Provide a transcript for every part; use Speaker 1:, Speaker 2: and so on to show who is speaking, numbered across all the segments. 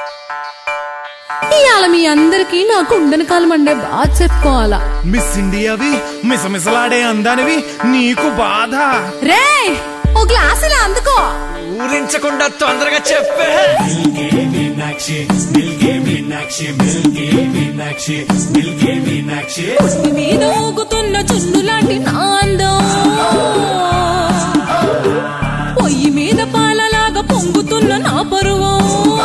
Speaker 1: ఇవాళ మీ అందరికి నాకు ఉండని కాలం అండే బాగా చెప్పుకోవాలా
Speaker 2: మిస్ ఇండియావి మిసమిసలాడే అందానివి నీకు బాధ
Speaker 1: రే ఓ గ్లాస్ ఇలా అందుకో
Speaker 3: ఊరించకుండా తొందరగా చెప్పే
Speaker 1: పుట్టి మీద ఊగుతున్న చున్ను లాంటి నాందం పొయ్యి మీద పాలలాగా పొంగుతున్న నా పరువం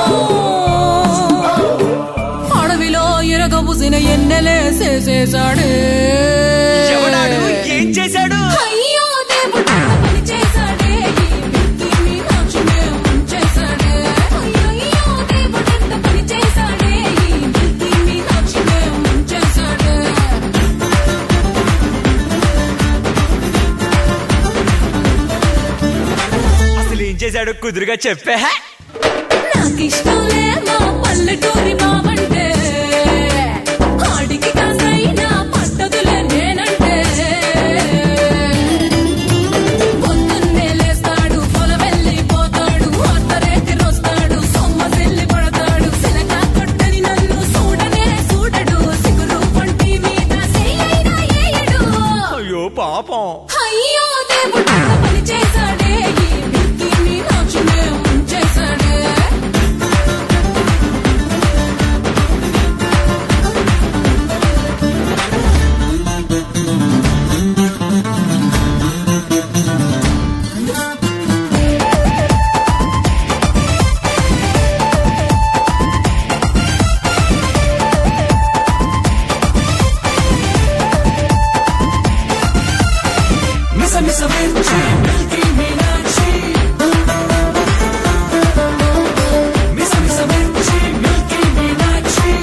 Speaker 1: అడవిలో ఎరగబుసిన ఎన్నెలేసేసేసాడే
Speaker 3: ఎవడాడు ఏం చేశాడు
Speaker 1: అయ్యో దేవుడు పని చేశాడే ఈ మిల్కీ మీనాక్షినే ముంచేశాడే అయ్యయ్యో దేవుడు ఎంత పని చేశాడే ఈ మిల్కీ మీనాక్షినే ముంచేశాడే
Speaker 3: అసలు ఏం చేశాడు కుదురుగా చెప్పే
Speaker 1: నాకిష్టంలే మా పల్లెటూరి మావంటే ఆడికి కాసైనా పట్టదులే నేనంటే పొద్దున్నే లేస్తాడు పొలం వెళ్ళిపోతాడు అత్తరేతి రోస్తాడు సొమ్మ సెల్లి పడతాడు సిలక కొట్టని నన్ను చూడనే చూడడు సిగురు పంటి మీద చెయ్యైనా ఏయడు
Speaker 3: అయ్యో పాపం
Speaker 1: అయ్యో దేవుడు ఎంత పని చేశాడే ఈ మిల్కీ మీనాక్షినే ముంచేశాడే
Speaker 3: మిస మిస మిర్చి మిల్కీ మీనాక్షి మిస మిస మిర్చి మిల్కీ మీనాక్షి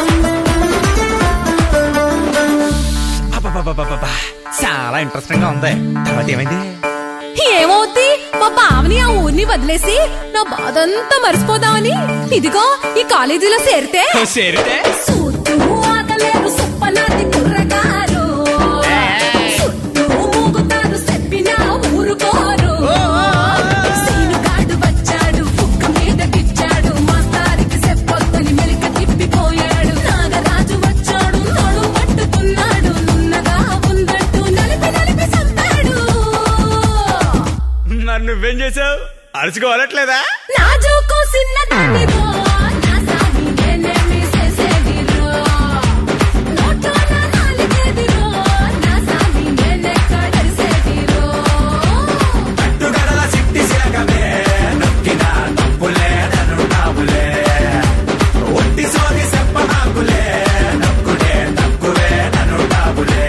Speaker 3: అబ్బబ్బబ్బబ్బబ్బా. చాలా ఇంట్రెస్టింగ్ గా ఉంది తర్వాత ఏమైంది
Speaker 1: ఏమవుద్ది మా బావని ఆ ఊరిని వదిలేసి నా బాధంతా మర్చిపోదామని ఇదిగో ఈ కాలేజీలో చేరితే
Speaker 3: సేరితే
Speaker 1: సూత్తు ఆగలేరు సుప్పనాటి కుర్రగారు చుట్టూ మూగుతారు చెప్పినా ఊరుకోరు సీనుగాడు వచ్చాడు కుక్క మీద గిచ్చాడు మాస్తారికి చెప్పొద్దని మెలిక తిప్పిపోయాడు నాగరాజు వచ్చాడు నడు పట్టుకున్నాడు నున్నగా ఉందంటూ నలిపి నలిపి సంతాడు
Speaker 3: మరి నువ్వేం చేసావు అరుచుకోవాలట్లేదా
Speaker 1: నా జోకు చిన్నదానిదో నా సామి నేనేమి చేసేదిరో నోట్లో నా నాలుగేదిరో నా సామి నేనెక్కడరిసేదిరో
Speaker 3: అడ్డుగడల సిట్టి సిలకమే నొక్కిన తప్పులే నన్నుంటావులే ఒట్టి సోది చెప్పనాకులే నొక్కుడే తక్కువే నన్నుంటావులే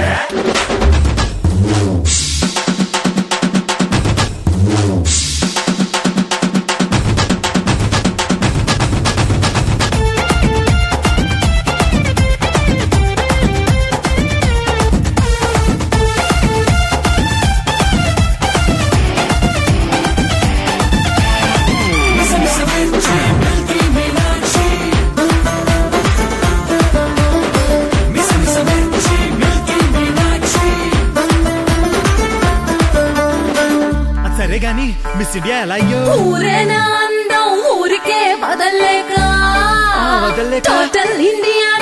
Speaker 3: మిస మిస మిర్చి మిల్కీ మీనాక్షి మిస మిస మిర్చి మిల్కీ మీనాక్షి
Speaker 2: అది సరే గాని మిస్ ఇండియా ఎలా అయ్యో
Speaker 1: ఊరేనా అందం ఊరికే వదల్లేక
Speaker 2: వదల్లేక?
Speaker 1: Total India